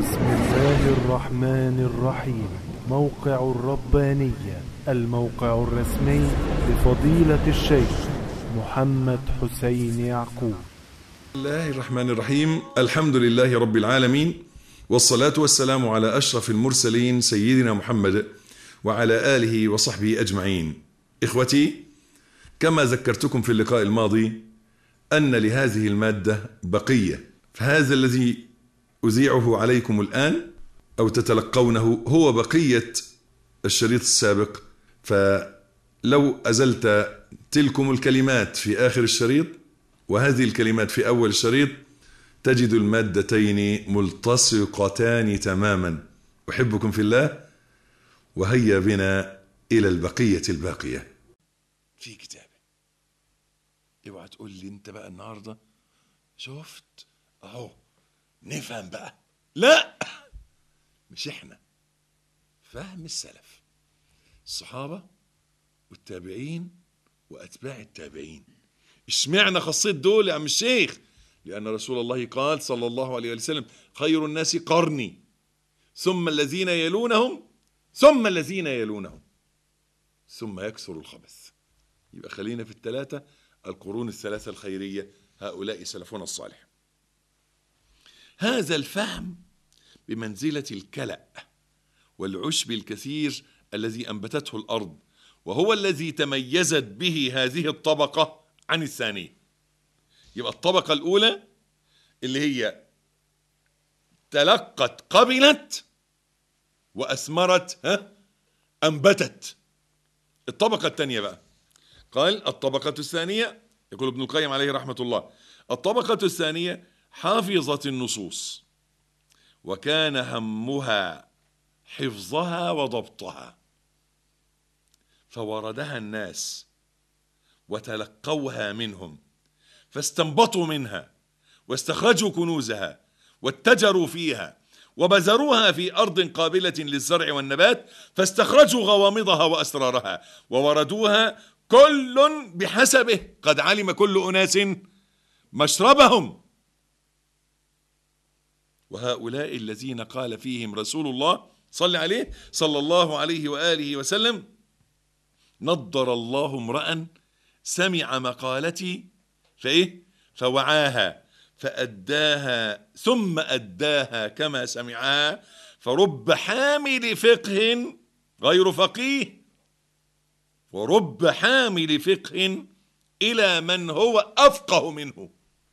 بسم الله الرحمن الرحيم موقع الربانية الموقع الرسمي لفضيلة الشيخ محمد حسين يعقوب بسم الله الرحمن الرحيم الحمد لله رب العالمين والصلاة والسلام على أشرف المرسلين سيدنا محمد وعلى آله وصحبه أجمعين إخوتي كما ذكرتكم في اللقاء الماضي أن لهذه المادة بقية فهذا الذي أذيعه عليكم الآن أو تتلقونه هو بقية الشريط السابق فلو أزلت تلكم الكلمات في آخر الشريط وهذه الكلمات في أول الشريط تجد المادتين ملتصقتان تماما أحبكم في الله وهيا بنا إلى البقية الباقية في كتابه اوعى تقول لي انت بقى النهارده شفت اهو نفهم بقى لا مش احنا فهم السلف الصحابه والتابعين واتباع التابعين اشمعنى خصيت دول يا عم الشيخ لان رسول الله قال صلى الله عليه وسلم خير الناس قرني ثم الذين يلونهم ثم الذين يلونهم ثم يكثر الخبث يبقى خلينا في الثلاثه القرون الثلاثه الخيريه هؤلاء سلفنا الصالح هذا الفهم بمنزله الكلا والعشب الكثير الذي انبتته الارض وهو الذي تميزت به هذه الطبقه عن الثانيه يبقى الطبقه الاولى اللي هي تلقت قبلت واثمرت ها انبتت الطبقه الثانيه بقى قال الطبقه الثانيه يقول ابن القيم عليه رحمه الله الطبقه الثانيه حافظت النصوص وكان همها حفظها وضبطها فوردها الناس وتلقوها منهم فاستنبطوا منها واستخرجوا كنوزها واتجروا فيها وبذروها في ارض قابله للزرع والنبات فاستخرجوا غوامضها واسرارها ووردوها كل بحسبه قد علم كل اناس مشربهم وهؤلاء الذين قال فيهم رسول الله صلى عليه صلى الله عليه واله وسلم نضر الله امرا سمع مقالتي فايه فوعاها فاداها ثم اداها كما سمعها فرب حامل فقه غير فقيه ورب حامل فقه الى من هو افقه منه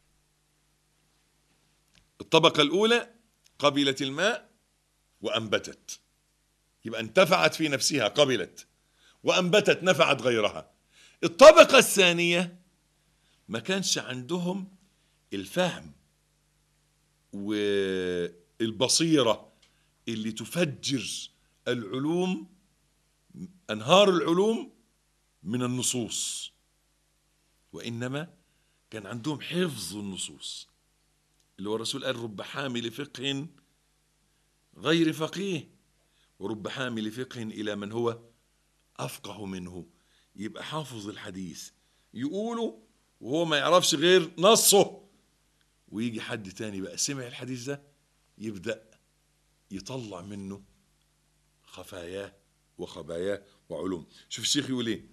الطبقه الاولى قبلت الماء وانبتت يبقى انتفعت في نفسها قبلت وانبتت نفعت غيرها الطبقه الثانيه ما كانش عندهم الفهم والبصيره اللي تفجر العلوم انهار العلوم من النصوص وانما كان عندهم حفظ النصوص اللي هو الرسول قال رب حامل فقه غير فقيه ورب حامل فقه الى من هو افقه منه يبقى حافظ الحديث يقوله وهو ما يعرفش غير نصه ويجي حد تاني بقى سمع الحديث ده يبدأ يطلع منه خفاياه وخباياه وعلوم شوف الشيخ يقول ايه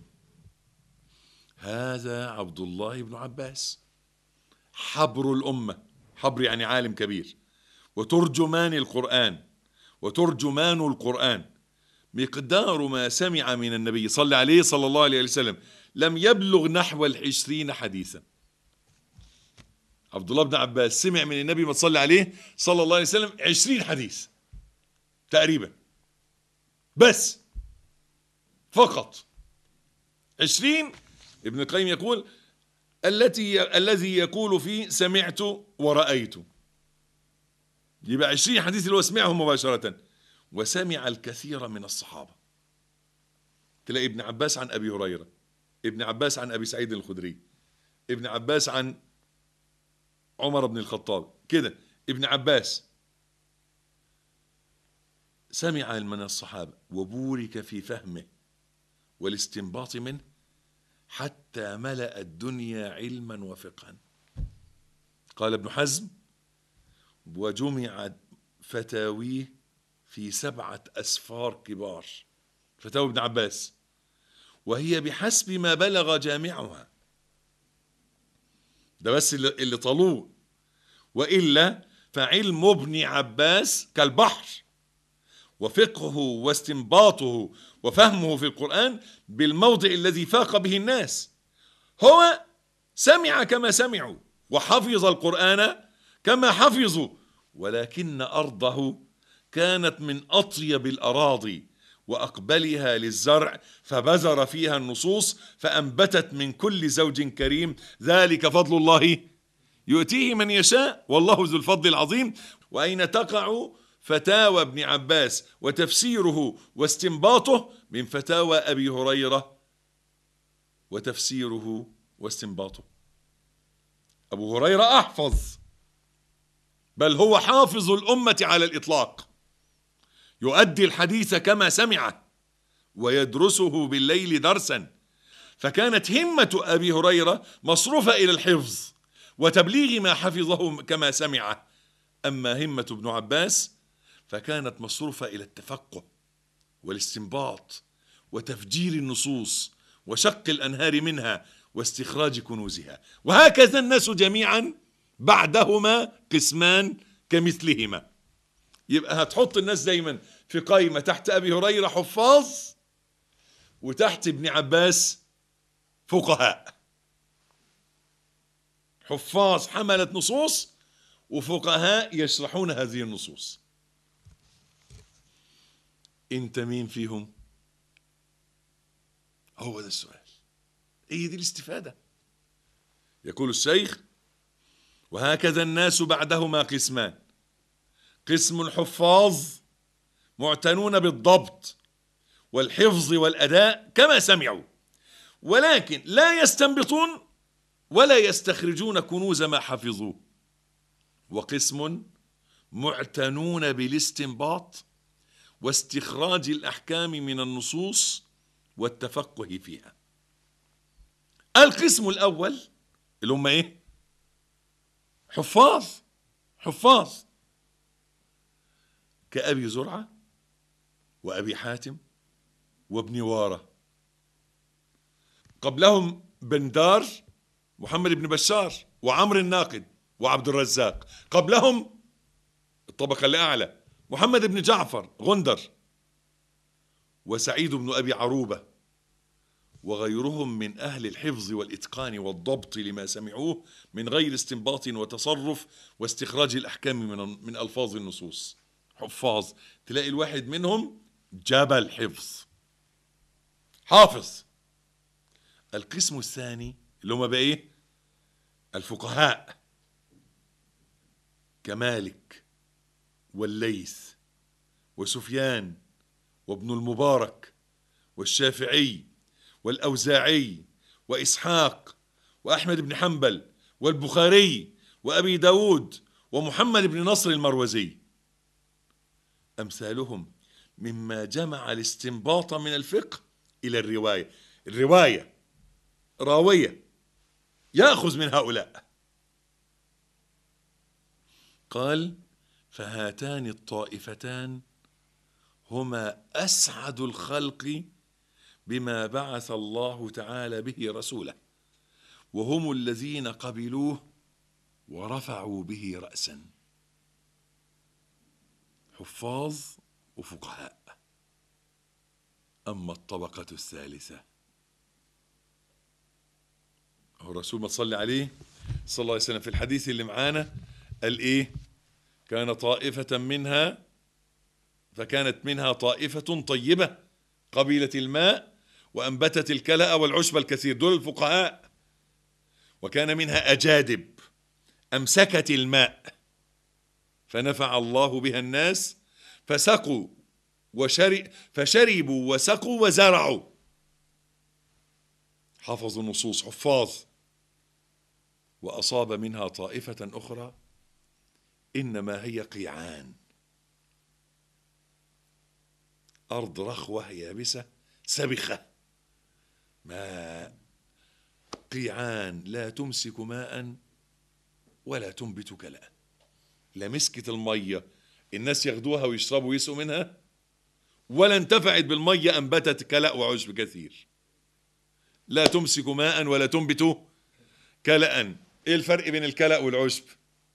هذا عبد الله بن عباس حبر الأمة حبر يعني عالم كبير وترجمان القرآن وترجمان القرآن مقدار ما سمع من النبي صلى عليه صلى الله عليه وسلم لم يبلغ نحو العشرين حديثا عبد الله بن عباس سمع من النبي ما تصلي عليه صلى الله عليه وسلم عشرين حديث تقريبا بس فقط عشرين ابن القيم يقول التي الذي يقول فيه سمعت ورأيت يبقى عشرين حديث اللي هو سمعهم مباشرة وسمع الكثير من الصحابة تلاقي ابن عباس عن أبي هريرة ابن عباس عن أبي سعيد الخدري ابن عباس عن عمر بن الخطاب كده ابن عباس سمع من الصحابة وبورك في فهمه والاستنباط منه حتى ملأ الدنيا علما وفقها قال ابن حزم وجمع فتاويه في سبعة أسفار كبار فتاوي ابن عباس وهي بحسب ما بلغ جامعها ده بس اللي, اللي طالوه وإلا فعلم ابن عباس كالبحر وفقهه واستنباطه وفهمه في القرآن بالموضع الذي فاق به الناس هو سمع كما سمعوا وحفظ القرآن كما حفظوا ولكن أرضه كانت من أطيب الأراضي وأقبلها للزرع فبذر فيها النصوص فأنبتت من كل زوج كريم ذلك فضل الله يؤتيه من يشاء والله ذو الفضل العظيم وأين تقع فتاوى ابن عباس وتفسيره واستنباطه من فتاوى أبي هريرة وتفسيره واستنباطه أبو هريرة أحفظ بل هو حافظ الأمة على الإطلاق يؤدي الحديث كما سمعه ويدرسه بالليل درسا فكانت همة أبي هريرة مصروفة إلى الحفظ وتبليغ ما حفظه كما سمعه أما همة ابن عباس فكانت مصروفة إلى التفقه والاستنباط وتفجير النصوص وشق الأنهار منها واستخراج كنوزها وهكذا الناس جميعا بعدهما قسمان كمثلهما يبقى هتحط الناس دايما في قائمة تحت أبي هريرة حفاظ وتحت ابن عباس فقهاء حفاظ حملة نصوص وفقهاء يشرحون هذه النصوص انت مين فيهم هو ده السؤال هي دي الاستفادة يقول الشيخ وهكذا الناس بعدهما قسمان قسم حفاظ معتنون بالضبط والحفظ والأداء كما سمعوا ولكن لا يستنبطون ولا يستخرجون كنوز ما حفظوه وقسم معتنون بالاستنباط واستخراج الأحكام من النصوص والتفقه فيها القسم الأول اللي هم إيه حفاظ حفاظ كأبي زرعة وأبي حاتم وابن وارة قبلهم بندار محمد بن بشار وعمر الناقد وعبد الرزاق قبلهم الطبقة الأعلى محمد بن جعفر غندر وسعيد بن أبي عروبة وغيرهم من أهل الحفظ والإتقان والضبط لما سمعوه من غير استنباط وتصرف واستخراج الأحكام من من ألفاظ النصوص حفاظ تلاقي الواحد منهم جبل حفظ حافظ القسم الثاني اللي هم بقى ايه الفقهاء كمالك والليث وسفيان وابن المبارك والشافعي والأوزاعي وإسحاق وأحمد بن حنبل والبخاري وأبي داود ومحمد بن نصر المروزي أمثالهم مما جمع الاستنباط من الفقه إلى الرواية الرواية راوية يأخذ من هؤلاء قال فهاتان الطائفتان هما أسعد الخلق بما بعث الله تعالى به رسوله وهم الذين قبلوه ورفعوا به رأسا حفاظ وفقهاء أما الطبقة الثالثة هو الرسول ما تصلي عليه صلى الله عليه وسلم في الحديث اللي معانا قال إيه كان طائفة منها فكانت منها طائفة طيبة قبيلة الماء وأنبتت الكلأ والعشب الكثير دول الفقهاء وكان منها أجادب أمسكت الماء فنفع الله بها الناس فسقوا وشرب فشربوا وسقوا وزرعوا حفظوا النصوص حفاظ وأصاب منها طائفة أخرى إنما هي قيعان أرض رخوة يابسة سبخة ماء قيعان لا تمسك ماء ولا تنبت كلأ لا مسكت المية الناس ياخدوها ويشربوا ويسقوا منها ولا انتفعت بالمية أنبتت كلأ وعشب كثير لا تمسك ماء ولا تنبت كلأ ايه الفرق بين الكلأ والعشب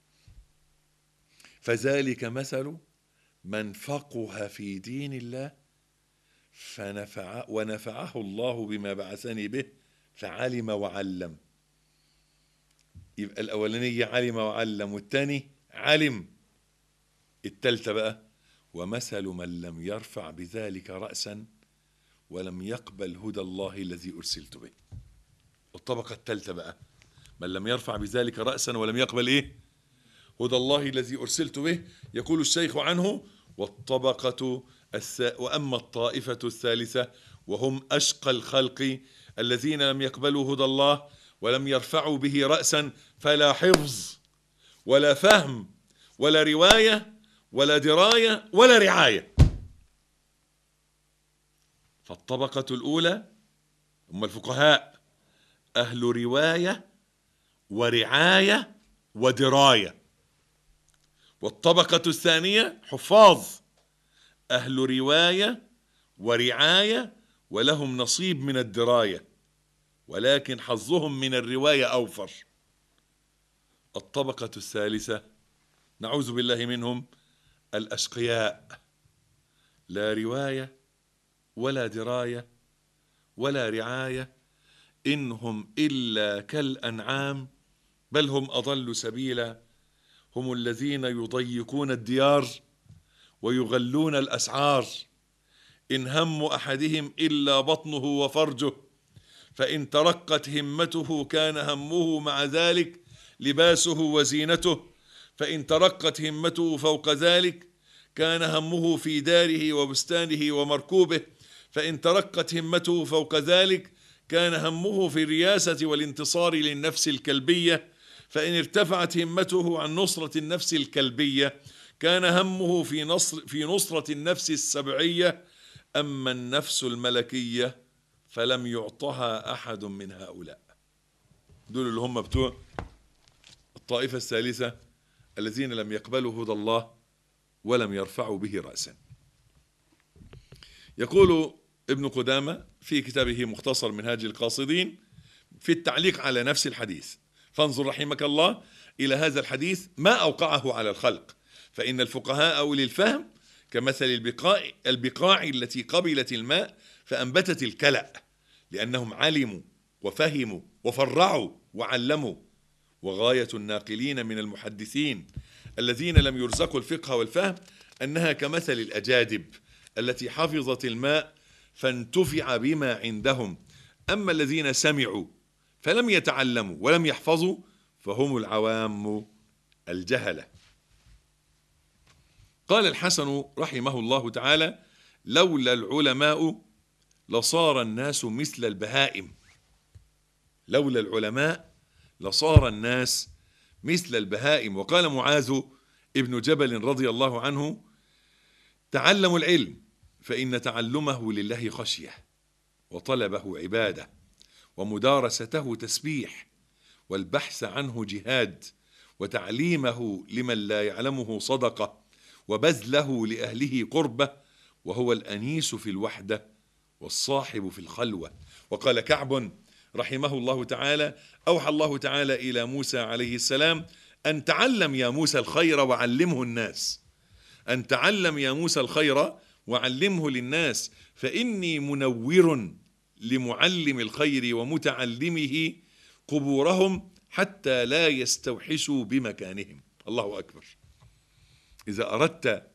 فذلك مثل من فقه في دين الله فنفع ونفعه الله بما بعثني به فعلم وعلم يبقى الأولانية علم وعلم والتاني علم التالتة بقى ومثل من لم يرفع بذلك رأسا ولم يقبل هدى الله الذي أرسلت به الطبقة التالتة بقى من لم يرفع بذلك رأسا ولم يقبل إيه هدى الله الذي أرسلت به يقول الشيخ عنه والطبقة الث... وأما الطائفة الثالثة وهم أشقى الخلق الذين لم يقبلوا هدى الله ولم يرفعوا به رأسا فلا حفظ ولا فهم ولا رواية ولا دراية ولا رعاية فالطبقة الأولى هم الفقهاء أهل رواية ورعاية ودراية والطبقة الثانية حفاظ أهل رواية ورعاية ولهم نصيب من الدراية ولكن حظهم من الرواية أوفر الطبقة الثالثة نعوذ بالله منهم الأشقياء لا رواية ولا دراية ولا رعاية إنهم إلا كالأنعام بل هم أضل سبيلا هم الذين يضيقون الديار ويغلون الأسعار إن هم أحدهم إلا بطنه وفرجه فإن ترقت همته كان همه مع ذلك لباسه وزينته فإن ترقت همته فوق ذلك كان همه في داره وبستانه ومركوبه فإن ترقت همته فوق ذلك كان همه في الرياسة والانتصار للنفس الكلبية فإن ارتفعت همته عن نصرة النفس الكلبية كان همه في نصر في نصرة النفس السبعية أما النفس الملكية فلم يعطها أحد من هؤلاء دول اللي هم بتوع الطائفة الثالثة الذين لم يقبلوا هدى الله ولم يرفعوا به رأسا يقول ابن قدامة في كتابه مختصر منهاج القاصدين في التعليق على نفس الحديث فانظر رحمك الله إلى هذا الحديث ما أوقعه على الخلق فإن الفقهاء أولي الفهم كمثل البقاع, البقاع التي قبلت الماء فأنبتت الكلأ لأنهم علموا وفهموا وفرعوا وعلموا وغاية الناقلين من المحدثين الذين لم يرزقوا الفقه والفهم أنها كمثل الأجادب التي حفظت الماء فانتفع بما عندهم أما الذين سمعوا فلم يتعلموا ولم يحفظوا فهم العوام الجهلة قال الحسن رحمه الله تعالى لولا العلماء لصار الناس مثل البهائم لولا العلماء لصار الناس مثل البهائم وقال معاذ ابن جبل رضي الله عنه تعلموا العلم فإن تعلمه لله خشية وطلبه عبادة ومدارسته تسبيح والبحث عنه جهاد وتعليمه لمن لا يعلمه صدقة وبذله لأهله قربة وهو الأنيس في الوحدة والصاحب في الخلوة وقال كعب رحمه الله تعالى أوحى الله تعالى إلى موسى عليه السلام أن تعلم يا موسى الخير وعلمه الناس أن تعلم يا موسى الخير وعلمه للناس فإني منور لمعلم الخير ومتعلمه قبورهم حتى لا يستوحشوا بمكانهم الله أكبر إذا أردت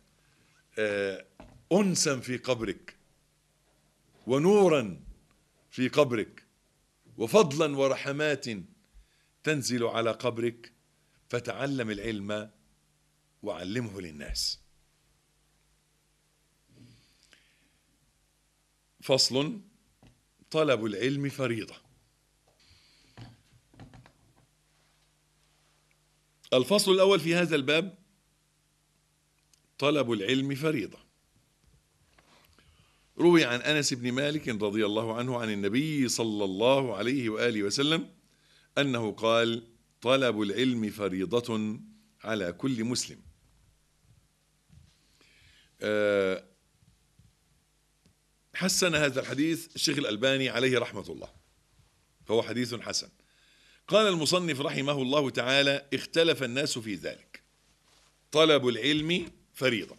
أنسا في قبرك ونورا في قبرك وفضلا ورحمات تنزل على قبرك فتعلم العلم وعلمه للناس فصل طلب العلم فريضة الفصل الأول في هذا الباب طلب العلم فريضة روي عن أنس بن مالك رضي الله عنه عن النبي صلى الله عليه وآله وسلم أنه قال طلب العلم فريضة على كل مسلم آه، حسن هذا الحديث الشيخ الألباني عليه رحمة الله فهو حديث حسن قال المصنف رحمه الله تعالى اختلف الناس في ذلك طلب العلم فريضة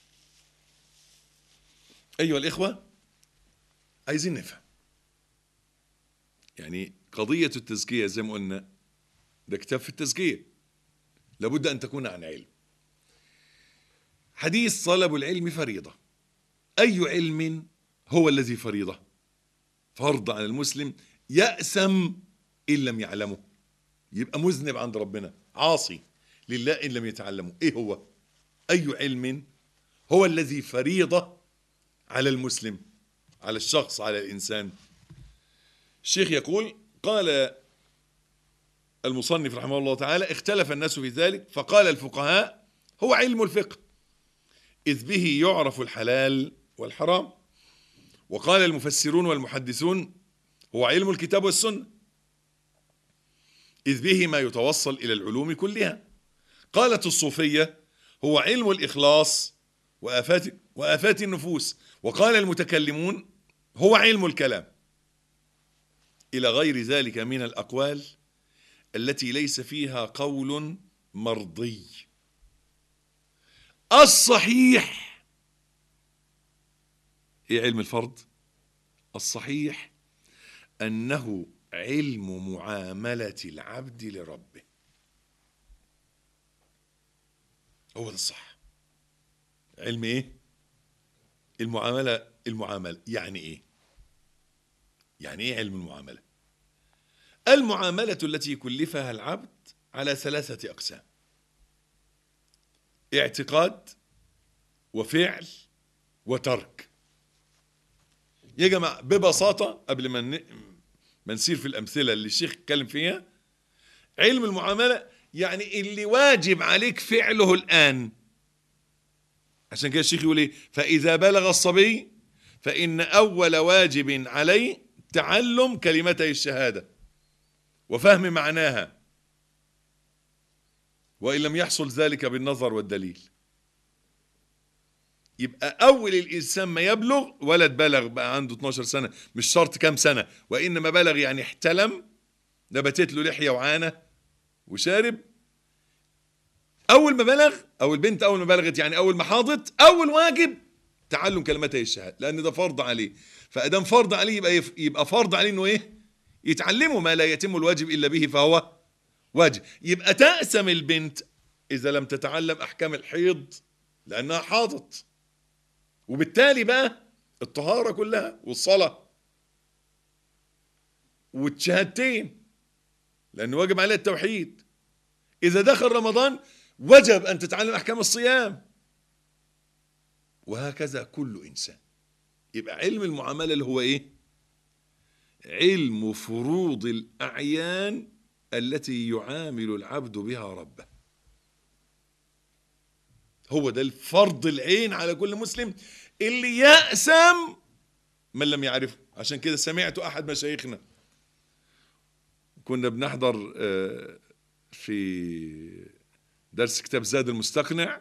أيها الإخوة عايزين نفهم يعني قضية التزكية زي ما قلنا ده كتاب في التزكية لابد أن تكون عن علم حديث طلب العلم فريضة أي علم هو الذي فريضة فرض على المسلم يأسم إن لم يعلمه يبقى مذنب عند ربنا عاصي لله إن لم يتعلمه إيه هو أي علم هو الذي فريضة على المسلم على الشخص على الإنسان الشيخ يقول قال المصنف رحمه الله تعالى اختلف الناس في ذلك فقال الفقهاء هو علم الفقه إذ به يعرف الحلال والحرام وقال المفسرون والمحدثون هو علم الكتاب والسنة إذ به ما يتوصل إلى العلوم كلها قالت الصوفية هو علم الإخلاص وآفات, وآفات النفوس وقال المتكلمون هو علم الكلام إلى غير ذلك من الأقوال التي ليس فيها قول مرضي الصحيح ايه علم الفرض الصحيح انه علم معامله العبد لربه هو ده الصح علم ايه المعامله المعامله يعني ايه يعني ايه علم المعامله المعامله التي كلفها العبد على ثلاثه اقسام اعتقاد وفعل وترك يا جماعه ببساطه قبل ما ن- ما نسير في الامثله اللي الشيخ اتكلم فيها علم المعامله يعني اللي واجب عليك فعله الان عشان كده الشيخ يقول ايه فاذا بلغ الصبي فان اول واجب عليه تعلم كلمتي الشهاده وفهم معناها وان لم يحصل ذلك بالنظر والدليل يبقى اول الانسان ما يبلغ ولد بلغ بقى عنده 12 سنه مش شرط كام سنه وانما بلغ يعني احتلم نبتت له لحيه وعانه وشارب اول ما بلغ او البنت اول ما بلغت يعني اول ما حاضت اول واجب تعلم كلمتي الشهاده لان ده فرض عليه فادام فرض عليه يبقى يف- يبقى فرض عليه انه ايه يتعلمه ما لا يتم الواجب الا به فهو واجب يبقى تأسم البنت اذا لم تتعلم احكام الحيض لانها حاضت وبالتالي بقى الطهاره كلها والصلاه والشهادتين لانه واجب عليها التوحيد اذا دخل رمضان وجب ان تتعلم احكام الصيام وهكذا كل انسان يبقى علم المعامله اللي هو ايه علم فروض الاعيان التي يعامل العبد بها ربه هو ده الفرض العين على كل مسلم اللي يأسم من لم يعرفه عشان كده سمعت احد مشايخنا كنا بنحضر آه، في درس كتاب زاد المستقنع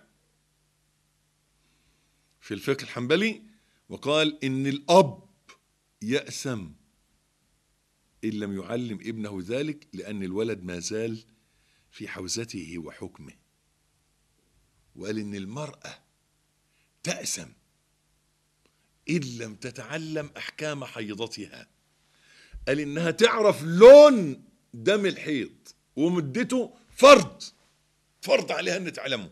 في الفقه الحنبلي وقال ان الاب يأسم ان لم يعلم ابنه ذلك لان الولد ما زال في حوزته وحكمه وقال ان المراه تأسم ان لم تتعلم احكام حيضتها قال انها تعرف لون دم الحيض ومدته فرض فرض عليها ان تعلمه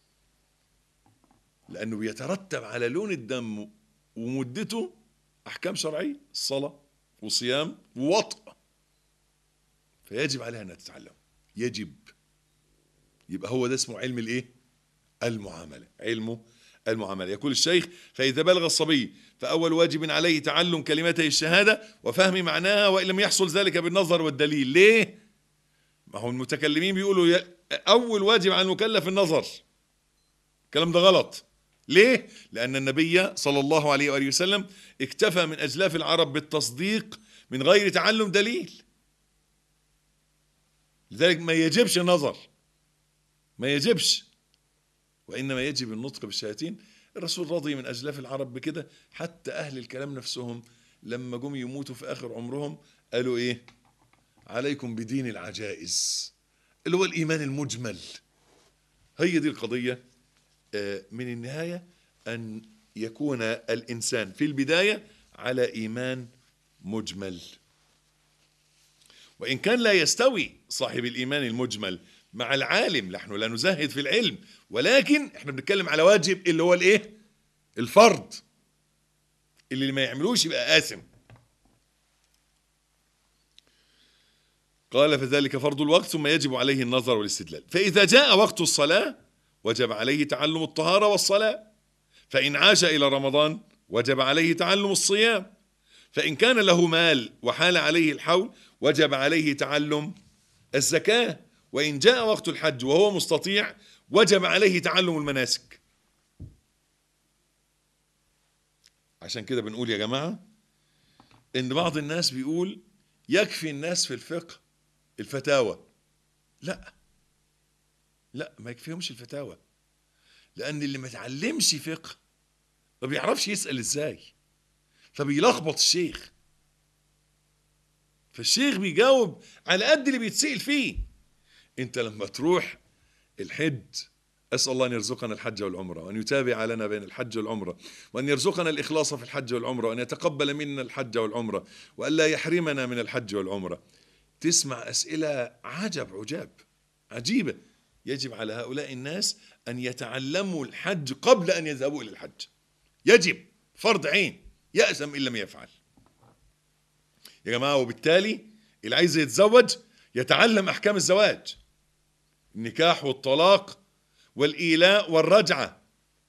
لانه بيترتب على لون الدم ومدته احكام شرعيه الصلاه وصيام ووطء فيجب عليها انها تتعلم يجب يبقى هو ده اسمه علم الايه المعامله علمه المعامله يقول الشيخ فاذا بلغ الصبي فاول واجب عليه تعلم كلمتي الشهاده وفهم معناها وان لم يحصل ذلك بالنظر والدليل ليه ما هو المتكلمين بيقولوا يا- اول واجب على المكلف النظر الكلام ده غلط ليه لان النبي صلى الله عليه واله وسلم اكتفى من اجلاف العرب بالتصديق من غير تعلم دليل لذلك ما يجبش النظر ما يجبش وإنما يجب النطق بالشهادتين الرسول راضي من أجلاف العرب بكده حتى أهل الكلام نفسهم لما جم يموتوا في آخر عمرهم قالوا إيه عليكم بدين العجائز اللي هو الإيمان المجمل هي دي القضية آه، من النهاية أن يكون الإنسان في البداية على إيمان مجمل وإن كان لا يستوي صاحب الإيمان المجمل مع العالم نحن لا نزهد في العلم ولكن احنا بنتكلم على واجب اللي هو الايه الفرض اللي ما يعملوش يبقى آثم قال فذلك فرض الوقت ثم يجب عليه النظر والاستدلال فإذا جاء وقت الصلاة وجب عليه تعلم الطهارة والصلاة فإن عاش إلى رمضان وجب عليه تعلم الصيام فإن كان له مال وحال عليه الحول وجب عليه تعلم الزكاة وإن جاء وقت الحج وهو مستطيع وجب عليه تعلم المناسك عشان كده بنقول يا جماعة إن بعض الناس بيقول يكفي الناس في الفقه الفتاوى لا لا ما يكفيهمش الفتاوى لأن اللي ما تعلمش فقه ما بيعرفش يسأل إزاي فبيلخبط الشيخ فالشيخ بيجاوب على قد اللي بيتسأل فيه انت لما تروح الحج اسال الله ان يرزقنا الحج والعمره وان يتابع لنا بين الحج والعمره وان يرزقنا الاخلاص في الحج والعمره وان يتقبل منا الحج والعمره وان لا يحرمنا من الحج والعمره تسمع اسئله عجب عجاب عجيبه يجب على هؤلاء الناس ان يتعلموا الحج قبل ان يذهبوا الى الحج يجب فرض عين يأسم ان لم يفعل يا جماعه وبالتالي اللي عايز يتزوج يتعلم احكام الزواج النكاح والطلاق والايلاء والرجعه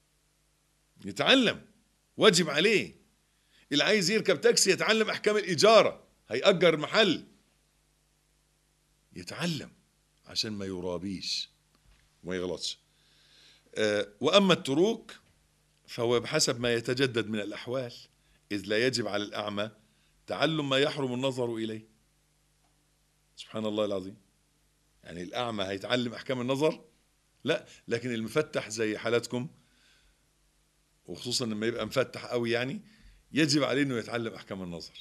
يتعلم واجب عليه اللي عايز يركب تاكسي يتعلم احكام الاجاره هيأجر محل يتعلم عشان ما يرابيش وما يغلطش أه واما التروك فهو بحسب ما يتجدد من الاحوال اذ لا يجب على الاعمى تعلم ما يحرم النظر اليه سبحان الله العظيم يعني الأعمى هيتعلم أحكام النظر لا لكن المفتح زي حالاتكم وخصوصا لما يبقى مفتح قوي يعني يجب عليه انه يتعلم احكام النظر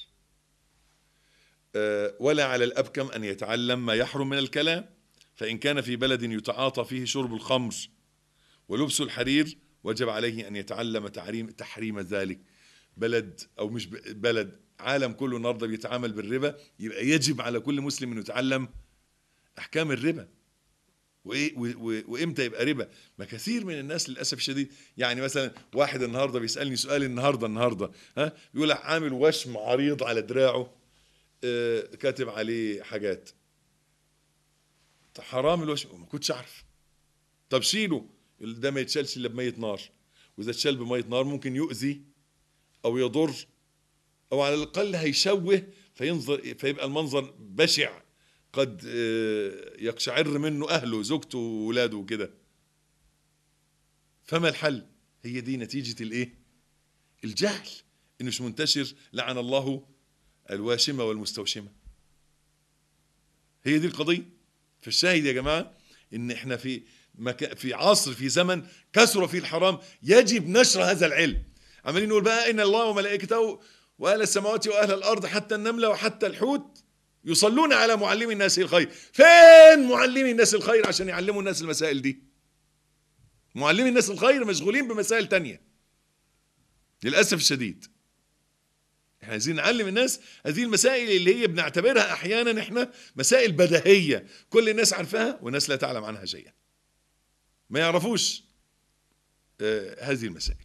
أه ولا على الابكم ان يتعلم ما يحرم من الكلام فان كان في بلد يتعاطى فيه شرب الخمر ولبس الحرير وجب عليه ان يتعلم تحريم تحريم ذلك بلد او مش بلد عالم كله النهارده بيتعامل بالربا يبقى يجب على كل مسلم انه يتعلم احكام الربا وايه وامتى يبقى ربا ما كثير من الناس للاسف الشديد يعني مثلا واحد النهارده بيسالني سؤال النهارده النهارده ها بيقول عامل وشم عريض على دراعه آه كاتب عليه حاجات حرام الوشم ما كنتش اعرف طب شيله ده ما يتشالش الا بميه نار واذا اتشال بميه نار ممكن يؤذي او يضر او على الاقل هيشوه فينظر فيبقى المنظر بشع قد يقشعر منه اهله زوجته واولاده وكده فما الحل هي دي نتيجه الايه الجهل انه مش منتشر لعن الله الواشمه والمستوشمه هي دي القضيه فالشاهد يا جماعه ان احنا في مكان في عصر في زمن كثر فيه الحرام يجب نشر هذا العلم عمالين نقول بقى ان الله وملائكته واهل السماوات واهل الارض حتى النمله وحتى الحوت يصلون على معلمي الناس الخير فين معلمي الناس الخير عشان يعلموا الناس المسائل دي معلمي الناس الخير مشغولين بمسائل تانية للأسف الشديد احنا عايزين نعلم الناس هذه المسائل اللي هي بنعتبرها احيانا احنا مسائل بديهيه كل الناس عارفاها والناس لا تعلم عنها شيئا ما يعرفوش آه هذه المسائل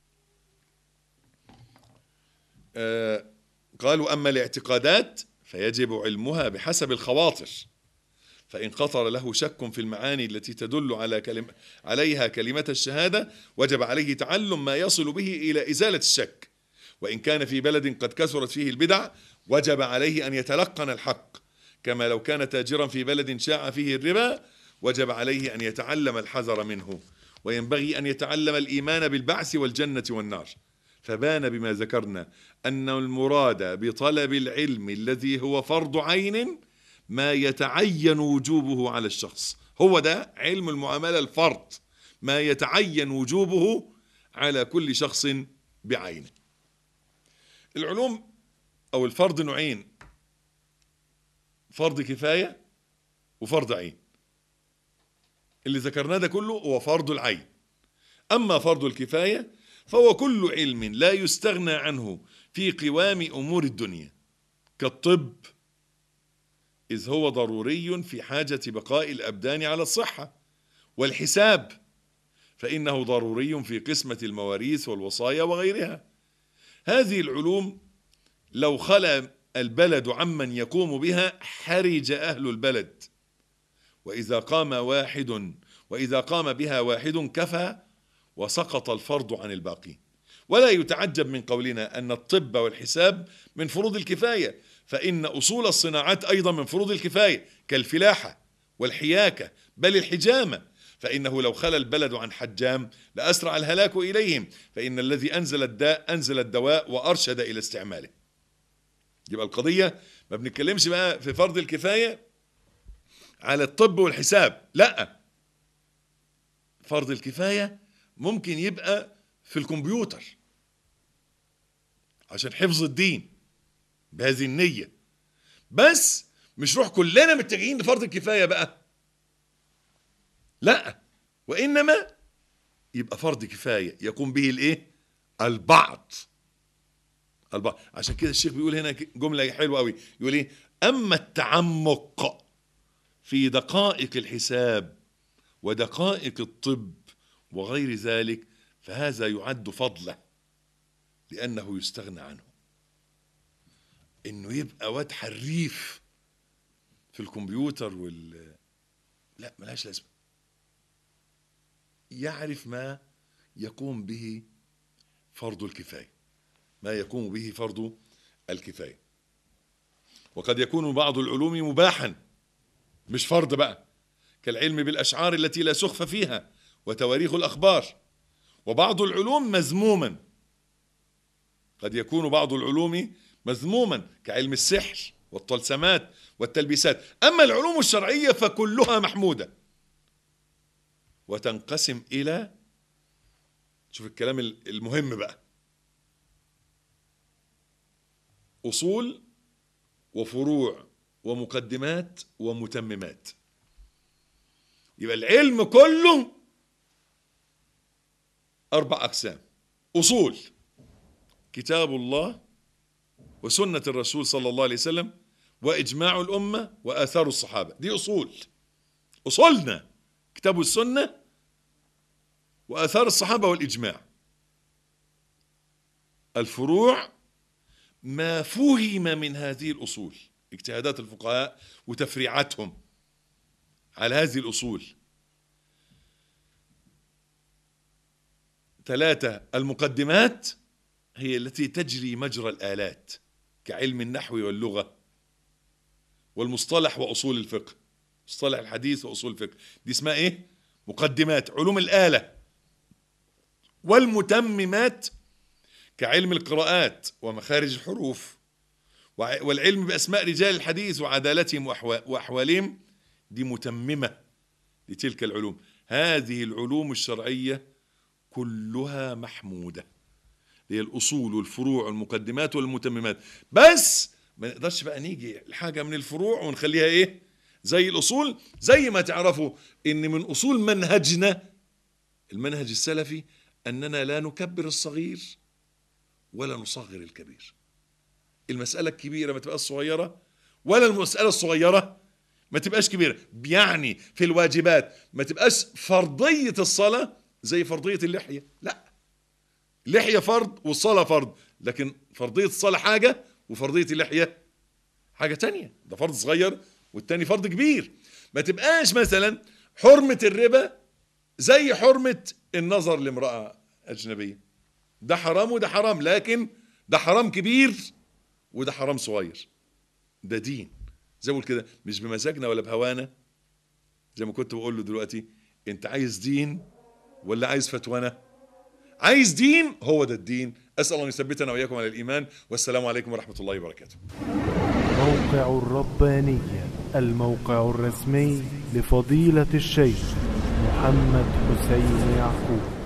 آه قالوا اما الاعتقادات فيجب علمها بحسب الخواطر فإن خطر له شك في المعاني التي تدل على كلمة عليها كلمة الشهادة وجب عليه تعلم ما يصل به إلى إزالة الشك وإن كان في بلد قد كثرت فيه البدع وجب عليه أن يتلقن الحق كما لو كان تاجرا في بلد شاع فيه الربا وجب عليه أن يتعلم الحذر منه وينبغي أن يتعلم الإيمان بالبعث والجنة والنار فبان بما ذكرنا أن المراد بطلب العلم الذي هو فرض عين ما يتعين وجوبه على الشخص هو ده علم المعاملة الفرض ما يتعين وجوبه على كل شخص بعينه العلوم او الفرض نوعين فرض كفايه وفرض عين اللي ذكرناه ده كله هو فرض العين اما فرض الكفايه فهو كل علم لا يستغنى عنه في قوام امور الدنيا كالطب اذ هو ضروري في حاجه بقاء الابدان على الصحه والحساب فانه ضروري في قسمه المواريث والوصايا وغيرها هذه العلوم لو خلا البلد عمن يقوم بها حرج اهل البلد واذا قام واحد واذا قام بها واحد كفى وسقط الفرض عن الباقي ولا يتعجب من قولنا ان الطب والحساب من فروض الكفايه فان اصول الصناعات ايضا من فروض الكفايه كالفلاحه والحياكه بل الحجامه فانه لو خلا البلد عن حجام لاسرع الهلاك اليهم فان الذي انزل الداء انزل الدواء وارشد الى استعماله يبقى القضيه ما بنتكلمش بقى في فرض الكفايه على الطب والحساب لا فرض الكفايه ممكن يبقى في الكمبيوتر عشان حفظ الدين بهذه النية بس مش روح كلنا متجهين لفرض الكفاية بقى لا وإنما يبقى فرض كفاية يقوم به الايه البعض البعض عشان كده الشيخ بيقول هنا جملة حلوة قوي يقول ايه أما التعمق في دقائق الحساب ودقائق الطب وغير ذلك فهذا يعد فضله لأنه يستغنى عنه إنه يبقى واد حريف في الكمبيوتر وال لا ملهاش لازمة يعرف ما يقوم به فرض الكفاية ما يقوم به فرض الكفاية وقد يكون بعض العلوم مباحا مش فرض بقى كالعلم بالأشعار التي لا سخف فيها وتواريخ الأخبار وبعض العلوم مذموما قد يكون بعض العلوم مذموما كعلم السحر والطلسمات والتلبيسات أما العلوم الشرعية فكلها محمودة وتنقسم إلى شوف الكلام المهم بقى أصول وفروع ومقدمات ومتممات يبقى العلم كله أربع أقسام أصول كتاب الله وسنة الرسول صلى الله عليه وسلم وإجماع الأمة وآثار الصحابة دي أصول أصولنا كتاب السنة وآثار الصحابة والإجماع الفروع ما فهم من هذه الأصول اجتهادات الفقهاء وتفريعاتهم على هذه الأصول ثلاثة المقدمات هي التي تجري مجرى الآلات كعلم النحو واللغة والمصطلح وأصول الفقه مصطلح الحديث وأصول الفقه دي اسمها إيه؟ مقدمات علوم الآلة والمتممات كعلم القراءات ومخارج الحروف والعلم بأسماء رجال الحديث وعدالتهم وأحوالهم دي متممة لتلك العلوم هذه العلوم الشرعية كلها محمودة هي الأصول والفروع والمقدمات والمتممات بس ما نقدرش بقى نيجي لحاجة من الفروع ونخليها إيه زي الأصول زي ما تعرفوا إن من أصول منهجنا المنهج السلفي أننا لا نكبر الصغير ولا نصغر الكبير المسألة الكبيرة ما تبقاش صغيرة ولا المسألة الصغيرة ما تبقاش كبيرة يعني في الواجبات ما تبقاش فرضية الصلاة زي فرضية اللحية لا اللحية فرض والصلاة فرض لكن فرضية الصلاة حاجة وفرضية اللحية حاجة تانية ده فرض صغير والتاني فرض كبير ما تبقاش مثلا حرمة الربا زي حرمة النظر لامرأة أجنبية ده حرام وده حرام لكن ده حرام كبير وده حرام صغير ده دين زي ما كده مش بمزاجنا ولا بهوانا زي ما كنت بقول له دلوقتي انت عايز دين ولا عايز فتوانا عايز دين هو ده الدين اسال الله ان يثبتنا واياكم على الايمان والسلام عليكم ورحمه الله وبركاته موقع الربانية الموقع الرسمي لفضيلة الشيخ محمد حسين يعقوب